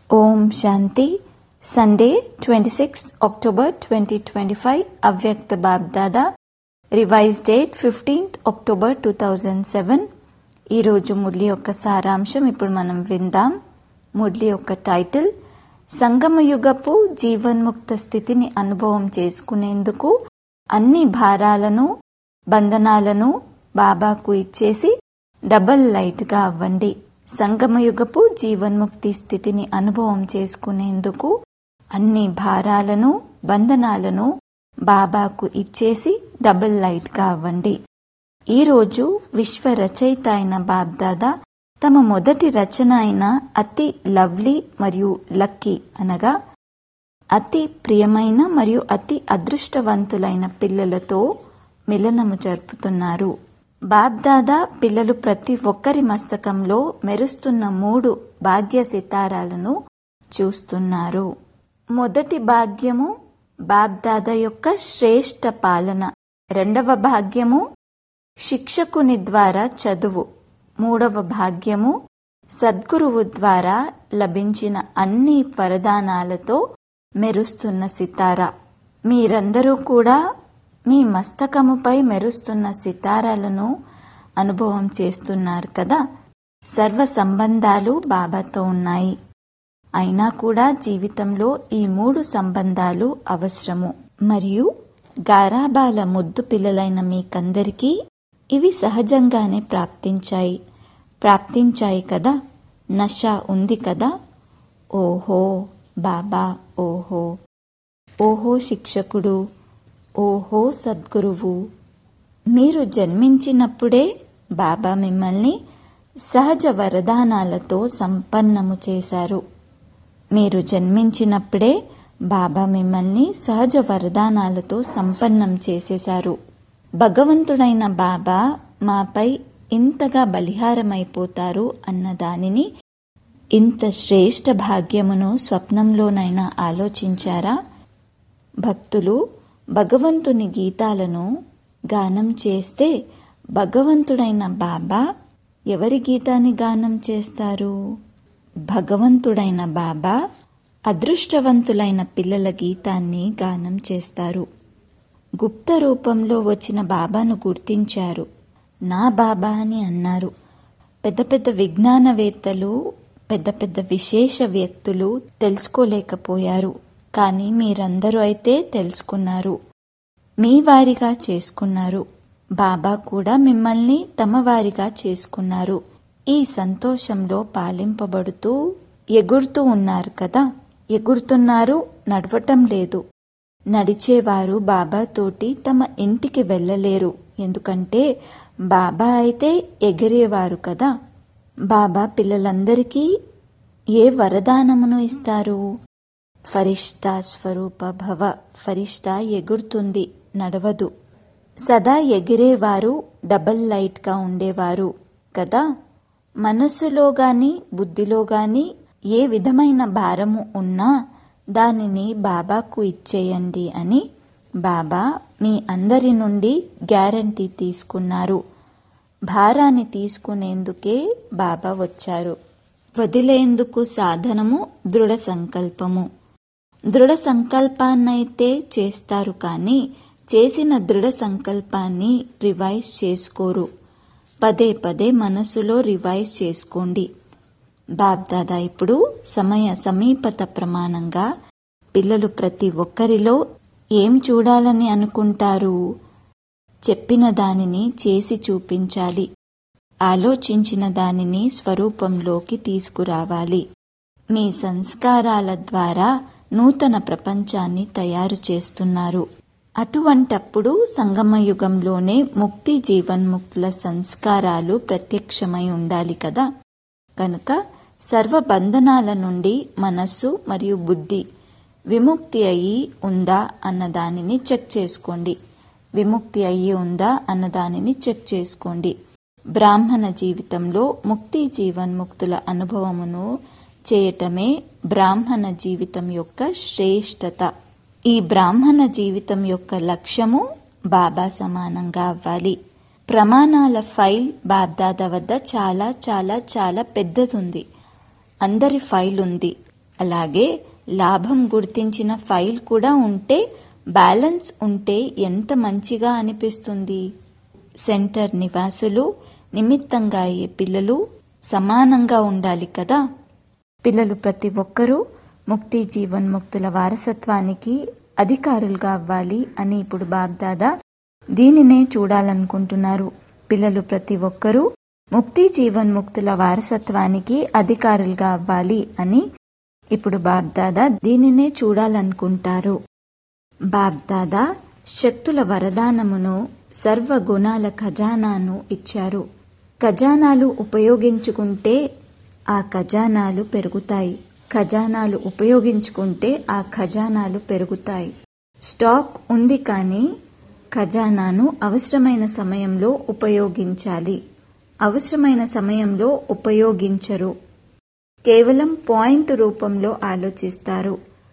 ఓం Shanti Sunday twenty six October twenty twenty five Avyakt BapDada revise date fifteenth October two thousand seven ఈరోజు మురళి యొక్క సారాంశం ఇప్పుడు మనం విందాం మురళి యొక్క టైటిల్ సంగమయుగపు జీవన్ముక్త స్థితిని అనుభవం చేసుకునేందుకు అన్ని భారాలను బంధనాలను బాబాకు ఇచ్చేసి డబల్ లైట్గా అవ్వండి సంగమయుగపు జీవన్ముక్తి స్థితిని అనుభవం చేసుకునేందుకు అన్ని భారాలను బంధనాలను బాబాకు ఇచ్చేసి డబుల్ లైట్గా అవ్వండి ఈరోజు విశ్వ రచయిత అయిన బాబ్దాదా తమ మొదటి రచన అయిన అతి లవ్లీ మరియు లక్కీ అనగా అతి ప్రియమైన మరియు అతి అదృష్టవంతులైన పిల్లలతో మిలనము జరుపుతున్నారు బాబ్దాదా పిల్లలు ప్రతి ఒక్కరి మస్తకంలో మెరుస్తున్న మూడు భాగ్య సితారాలను చూస్తున్నారు మొదటి భాగ్యము బాబ్దాదా యొక్క శ్రేష్ట పాలన రెండవ భాగ్యము శిక్షకుని ద్వారా చదువు మూడవ భాగ్యము సద్గురువు ద్వారా లభించిన అన్ని వరదానాలతో మెరుస్తున్న సితారా మీరందరూ కూడా మీ మస్తకముపై మెరుస్తున్న సితారాలను అనుభవం చేస్తున్నారు కదా సర్వ సంబంధాలు బాబాతో ఉన్నాయి అయినా కూడా జీవితంలో ఈ మూడు సంబంధాలు అవసరము మరియు గారాబాల ముద్దు పిల్లలైన మీకందరికీ ఇవి సహజంగానే ప్రాప్తించాయి ప్రాప్తించాయి కదా నష ఉంది కదా ఓహో బాబా ఓహో ఓహో శిక్షకుడు ఓహో సద్గురువు మీరు జన్మించినప్పుడే బాబా మిమ్మల్ని సహజ వరదానాలతో సంపన్నము చేశారు మీరు జన్మించినప్పుడే బాబా మిమ్మల్ని సహజ వరదానాలతో సంపన్నం చేసేశారు భగవంతుడైన బాబా మాపై ఇంతగా బలిహారమైపోతారు అన్న దానిని ఇంత శ్రేష్ఠ భాగ్యమును స్వప్నంలోనైనా ఆలోచించారా భక్తులు భగవంతుని గీతాలను గానం చేస్తే భగవంతుడైన బాబా ఎవరి గీతాన్ని గానం చేస్తారు భగవంతుడైన బాబా అదృష్టవంతులైన పిల్లల గీతాన్ని గానం చేస్తారు గుప్త రూపంలో వచ్చిన బాబాను గుర్తించారు నా బాబా అని అన్నారు పెద్ద పెద్ద విజ్ఞానవేత్తలు పెద్ద పెద్ద విశేష వ్యక్తులు తెలుసుకోలేకపోయారు కానీ మీరందరూ అయితే తెలుసుకున్నారు మీ వారిగా చేసుకున్నారు బాబా కూడా మిమ్మల్ని తమ వారిగా చేసుకున్నారు ఈ సంతోషంలో పాలింపబడుతూ ఎగురుతూ ఉన్నారు కదా ఎగురుతున్నారు నడవటం లేదు నడిచేవారు బాబాతోటి తమ ఇంటికి వెళ్ళలేరు ఎందుకంటే బాబా అయితే ఎగిరేవారు కదా బాబా పిల్లలందరికీ ఏ వరదానమును ఇస్తారు ఫరిష్తా స్వరూప భవ ఫరిష్తా ఎగురుతుంది నడవదు సదా ఎగిరేవారు డబల్ లైట్గా ఉండేవారు కదా మనస్సులో గాని బుద్ధిలో గాని ఏ విధమైన భారము ఉన్నా దానిని బాబాకు ఇచ్చేయండి అని బాబా మీ అందరి నుండి గ్యారంటీ తీసుకున్నారు భారాన్ని తీసుకునేందుకే బాబా వచ్చారు వదిలేందుకు సాధనము దృఢ సంకల్పము దృఢ సంకల్పాన్నైతే చేస్తారు కానీ చేసిన దృఢ సంకల్పాన్ని రివైజ్ చేసుకోరు పదే పదే మనసులో రివైజ్ చేసుకోండి బాబ్దాదా ఇప్పుడు సమయ సమీపత ప్రమాణంగా పిల్లలు ప్రతి ఒక్కరిలో ఏం చూడాలని అనుకుంటారు చెప్పిన దానిని చేసి చూపించాలి ఆలోచించిన దానిని స్వరూపంలోకి తీసుకురావాలి మీ సంస్కారాల ద్వారా నూతన ప్రపంచాన్ని తయారు చేస్తున్నారు అటువంటప్పుడు సంగమయుగంలోనే ముక్తి జీవన్ముక్తుల సంస్కారాలు ప్రత్యక్షమై ఉండాలి కదా కనుక సర్వ బంధనాల నుండి మనస్సు మరియు బుద్ధి విముక్తి అయి ఉందా అన్న దానిని చెక్ చేసుకోండి విముక్తి అయ్యి ఉందా అన్న దానిని చెక్ చేసుకోండి బ్రాహ్మణ జీవితంలో ముక్తి జీవన్ముక్తుల అనుభవమును చేయటమే బ్రాహ్మణ జీవితం యొక్క శ్రేష్టత ఈ బ్రాహ్మణ జీవితం యొక్క లక్ష్యము బాబా సమానంగా అవ్వాలి ప్రమాణాల ఫైల్ బాబ్దాదా వద్ద చాలా చాలా చాలా పెద్దదుంది అందరి ఫైల్ ఉంది అలాగే లాభం గుర్తించిన ఫైల్ కూడా ఉంటే బ్యాలెన్స్ ఉంటే ఎంత మంచిగా అనిపిస్తుంది సెంటర్ నివాసులు నిమిత్తంగా అయ్యే పిల్లలు సమానంగా ఉండాలి కదా పిల్లలు ప్రతి ఒక్కరూ ముక్తి జీవన్ముక్తుల వారసత్వానికి అధికారులుగా అవ్వాలి అని ఇప్పుడు బాబ్దాదా దీనినే చూడాలనుకుంటున్నారు పిల్లలు ప్రతి ఒక్కరూ ముక్తి జీవన్ముక్తుల వారసత్వానికి అధికారులుగా అవ్వాలి అని ఇప్పుడు బాబ్దాదా దీనినే చూడాలనుకుంటారు బాబ్దాదా శక్తుల వరదానమును సర్వ గుణాల ఖజానాను ఇచ్చారు ఖజానాలు ఉపయోగించుకుంటే ఆ ఖజానాలు పెరుగుతాయి ఖజానాలు ఉపయోగించుకుంటే ఆ ఖజానాలు పెరుగుతాయి స్టాక్ ఉంది కానీ ఖజానాను అవసరమైన సమయంలో ఉపయోగించాలి అవసరమైన సమయంలో ఉపయోగించరు కేవలం పాయింట్ రూపంలో ఆలోచిస్తారు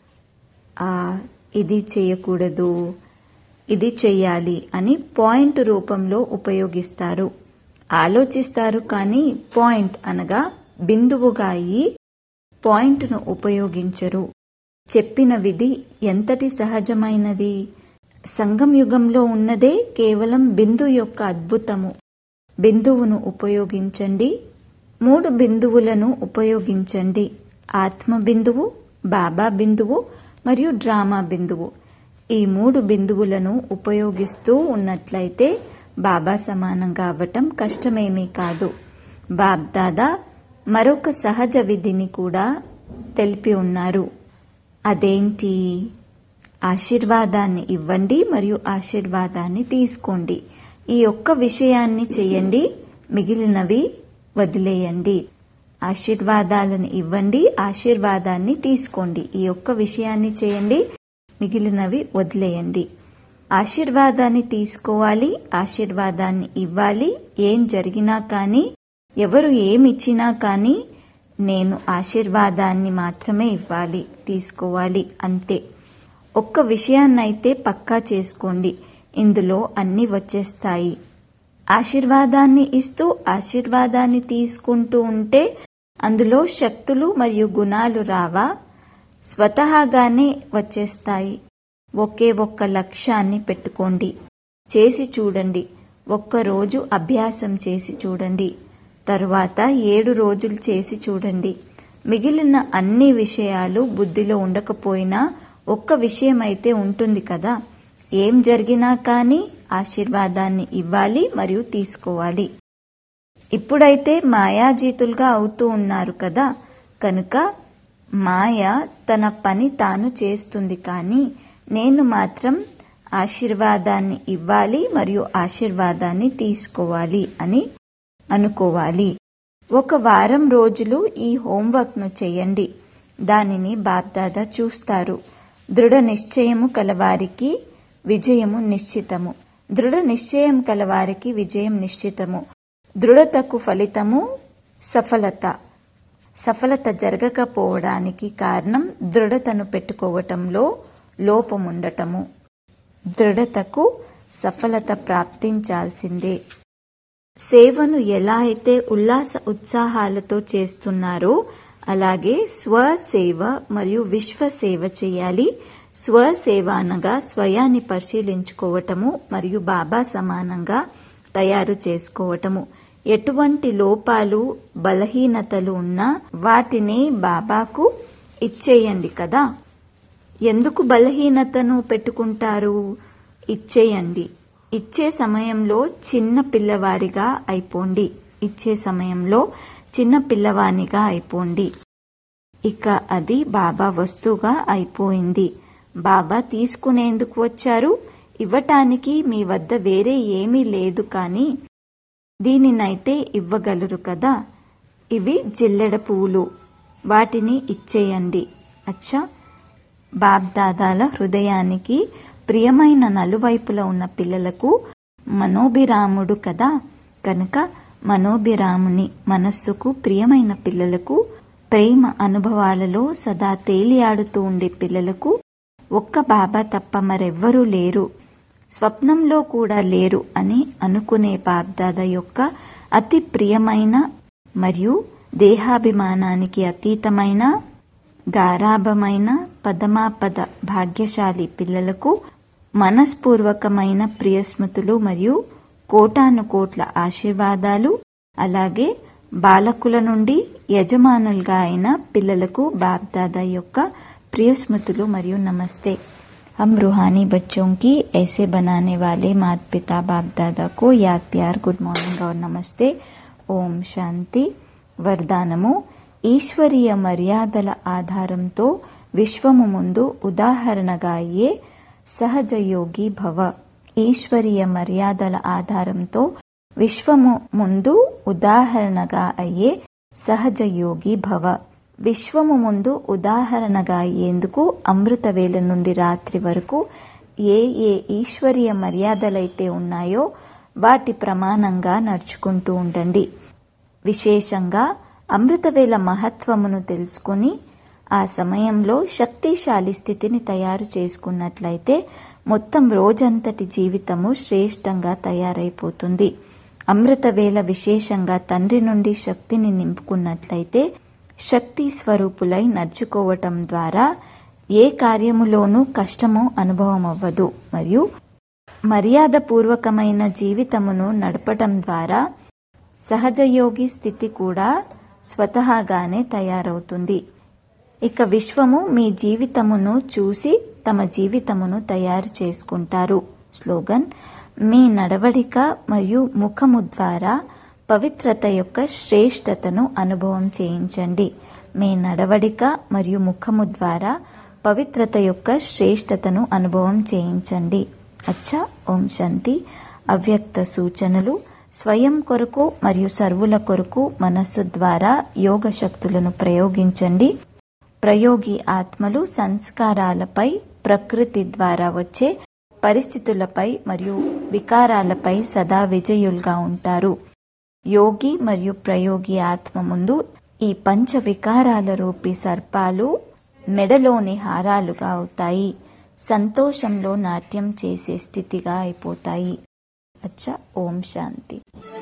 ఆ ఇది చేయకూడదు ఇది చెయ్యాలి అని పాయింట్ రూపంలో ఉపయోగిస్తారు ఆలోచిస్తారు కానీ పాయింట్ అనగా బిందువుగా అయ్యి పాయింట్ను ఉపయోగించరు చెప్పిన విధి ఎంతటి సహజమైనది సంగం యుగంలో ఉన్నదే కేవలం బిందు యొక్క అద్భుతము బిందువును ఉపయోగించండి మూడు బిందువులను ఉపయోగించండి ఆత్మ బిందువు బాబా బిందువు మరియు డ్రామా బిందువు ఈ మూడు బిందువులను ఉపయోగిస్తూ ఉన్నట్లయితే బాబా సమానంగా అవ్వటం కష్టమేమీ కాదు బాబ్దాదా మరొక సహజ విధిని కూడా తెలిపి ఉన్నారు అదేంటి ఆశీర్వాదాన్ని ఇవ్వండి మరియు ఆశీర్వాదాన్ని తీసుకోండి ఈ ఒక్క విషయాన్ని చేయండి మిగిలినవి వదిలేయండి ఆశీర్వాదాలను ఇవ్వండి ఆశీర్వాదాన్ని తీసుకోండి ఈ ఒక్క విషయాన్ని చేయండి మిగిలినవి వదిలేయండి ఆశీర్వాదాన్ని తీసుకోవాలి ఆశీర్వాదాన్ని ఇవ్వాలి ఏం జరిగినా కానీ ఎవరు ఏమిచ్చినా కానీ నేను ఆశీర్వాదాన్ని మాత్రమే ఇవ్వాలి తీసుకోవాలి అంతే ఒక్క విషయాన్నైతే పక్కా చేసుకోండి ఇందులో అన్నీ వచ్చేస్తాయి ఆశీర్వాదాన్ని ఇస్తూ ఆశీర్వాదాన్ని తీసుకుంటూ ఉంటే అందులో శక్తులు మరియు గుణాలు రావా స్వతహాగానే వచ్చేస్తాయి ఒకే ఒక్క లక్ష్యాన్ని పెట్టుకోండి చేసి చూడండి ఒక్కరోజు అభ్యాసం చేసి చూడండి తరువాత ఏడు రోజులు చేసి చూడండి మిగిలిన అన్ని విషయాలు బుద్ధిలో ఉండకపోయినా ఒక్క విషయం అయితే ఉంటుంది కదా ఏం జరిగినా కానీ ఆశీర్వాదాన్ని ఇవ్వాలి మరియు తీసుకోవాలి ఇప్పుడైతే మాయాజీతులుగా అవుతూ ఉన్నారు కదా కనుక మాయ తన పని తాను చేస్తుంది కానీ నేను మాత్రం ఆశీర్వాదాన్ని ఇవ్వాలి మరియు ఆశీర్వాదాన్ని తీసుకోవాలి అని అనుకోవాలి ఒక వారం రోజులు ఈ హోంవర్క్ను చేయండి దానిని బాబ్దాదా చూస్తారు దృఢ నిశ్చయము కలవారికి విజయము నిశ్చితము దృఢ నిశ్చయం కలవారికి విజయం నిశ్చితము దృఢతకు ఫలితము సఫలత సఫలత జరగకపోవడానికి కారణం దృఢతను పెట్టుకోవటంలో లోపముండటము దృఢతకు సఫలత ప్రాప్తించాల్సిందే సేవను ఎలా అయితే ఉల్లాస ఉత్సాహాలతో చేస్తున్నారో అలాగే స్వసేవ మరియు విశ్వ సేవ చేయాలి స్వసేవ అనగా స్వయాన్ని పరిశీలించుకోవటము మరియు బాబా సమానంగా తయారు చేసుకోవటము ఎటువంటి లోపాలు బలహీనతలు ఉన్నా వాటిని బాబాకు ఇచ్చేయండి కదా ఎందుకు బలహీనతను పెట్టుకుంటారు ఇచ్చేయండి ఇచ్చే సమయంలో చిన్న పిల్లవారిగా అయిపోండి ఇచ్చే సమయంలో చిన్న పిల్లవానిగా అయిపోండి ఇక అది బాబా వస్తువుగా అయిపోయింది బాబా తీసుకునేందుకు వచ్చారు ఇవ్వటానికి మీ వద్ద వేరే ఏమీ లేదు కానీ దీనినైతే ఇవ్వగలరు కదా ఇవి జిల్లెడ పువ్వులు వాటిని ఇచ్చేయండి అచ్చా బాబ్దాదాల హృదయానికి ప్రియమైన నలువైపుల ఉన్న పిల్లలకు మనోభిరాముడు కదా కనుక మనోభిరాముని మనస్సుకు ప్రియమైన పిల్లలకు ప్రేమ అనుభవాలలో సదా తేలియాడుతూ ఉండే పిల్లలకు ఒక్క బాబా తప్ప మరెవ్వరూ లేరు స్వప్నంలో కూడా లేరు అని అనుకునే బాబ్దాద యొక్క అతి ప్రియమైన మరియు దేహాభిమానానికి అతీతమైన గారాభమైన పదమాపద భాగ్యశాలి పిల్లలకు మనస్పూర్వకమైన ప్రియస్మృతులు మరియు కోటాను కోట్ల ఆశీర్వాదాలు అలాగే బాలకుల నుండి యజమానులుగా అయిన పిల్లలకు బాప్దాదా యొక్క ప్రియస్మృతులు మరియు నమస్తే हम रूहानी बच्चों की ऐसे बनाने वाले माता पिता बाप दादा को याद प्यार गुड మార్నింగ్ और నమస్తే ఓం శాంతి వరదానము ఈశ్వరీయ మర్యాదల ఆధారంతో విశ్వము ముందు ఉదాహరణగా అయ్యే సహజయోగి భవ ఈశ్వరీయ మర్యాదల ఆధారంతో విశ్వము ముందు ఉదాహరణగా అయ్యే సహజయోగి భవ విశ్వము ముందు ఉదాహరణగా అయ్యేందుకు అమృతవేళ నుండి రాత్రి వరకు ఏ ఏ ఈశ్వరీయ మర్యాదలైతే ఉన్నాయో వాటి ప్రమాణంగా నడుచుకుంటూ ఉండండి విశేషంగా అమృతవేళ మహత్వమును తెలుసుకుని ఆ సమయంలో శక్తిశాలి స్థితిని తయారు చేసుకున్నట్లయితే మొత్తం రోజంతటి జీవితము శ్రేష్టంగా తయారైపోతుంది అమృతవేళ విశేషంగా తండ్రి నుండి శక్తిని నింపుకున్నట్లయితే శక్తి స్వరూపులై నడుచుకోవటం ద్వారా ఏ కార్యములోనూ కష్టము అనుభవం అవ్వదు మరియు మర్యాదపూర్వకమైన జీవితమును నడపటం ద్వారా సహజయోగి స్థితి కూడా స్వతహాగానే తయారవుతుంది ఇక విశ్వము మీ జీవితమును చూసి తమ జీవితమును తయారు చేసుకుంటారు స్లోగన్ మీ నడవడిక మరియు ముఖము ద్వారా పవిత్రత యొక్క శ్రేష్టతను అనుభవం చేయించండి మీ నడవడిక మరియు ముఖము ద్వారా పవిత్రత యొక్క శ్రేష్టతను అనుభవం చేయించండి అచ్చా ఓం శాంతి అవ్యక్త సూచనలు స్వయం కొరకు మరియు సర్వుల కొరకు మనస్సు ద్వారా యోగ శక్తులను ప్రయోగించండి ప్రయోగి ఆత్మలు సంస్కారాలపై ప్రకృతి ద్వారా వచ్చే పరిస్థితులపై మరియు వికారాలపై సదా విజయులుగా ఉంటారు యోగి మరియు ప్రయోగి ఆత్మ ముందు ఈ పంచ వికారాల రూపీ సర్పాలు మెడలోని హారాలుగా అవుతాయి సంతోషంలో నాట్యం చేసే స్థితిగా అయిపోతాయి అచ్చా ఓం శాంతి